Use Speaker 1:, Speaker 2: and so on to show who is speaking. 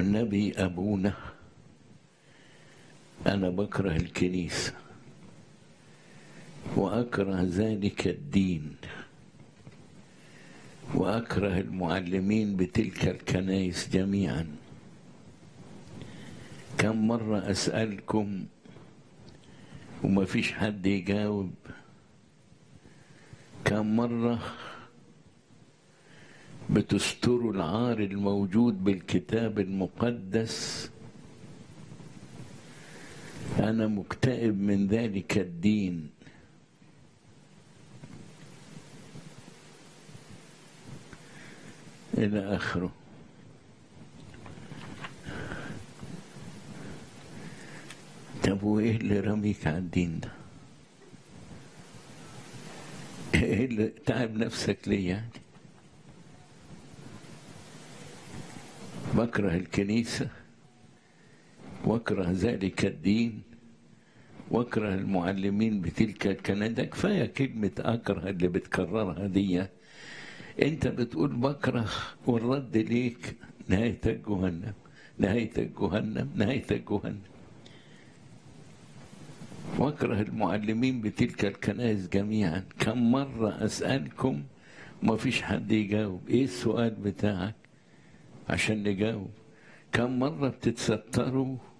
Speaker 1: والنبي أبونا أنا بكره الكنيسة وأكره ذلك الدين وأكره المعلمين بتلك الكنائس جميعا كم مرة أسألكم وما فيش حد يجاوب كم مرة بتستروا العار الموجود بالكتاب المقدس أنا مكتئب من ذلك الدين إلى آخره طب وإيه اللي رميك على الدين ده؟ إيه اللي تعب نفسك ليه يعني؟ بكره الكنيسة واكره ذلك الدين واكره المعلمين بتلك الكنائس ده كفايه كلمه اكره اللي بتكررها دي انت بتقول بكره والرد ليك نهايتك جهنم نهايتك جهنم نهايتك جهنم واكره المعلمين بتلك الكنائس جميعا كم مره اسالكم وما فيش حد يجاوب ايه السؤال بتاعك عشان نجاوب كم مرة بتتستروا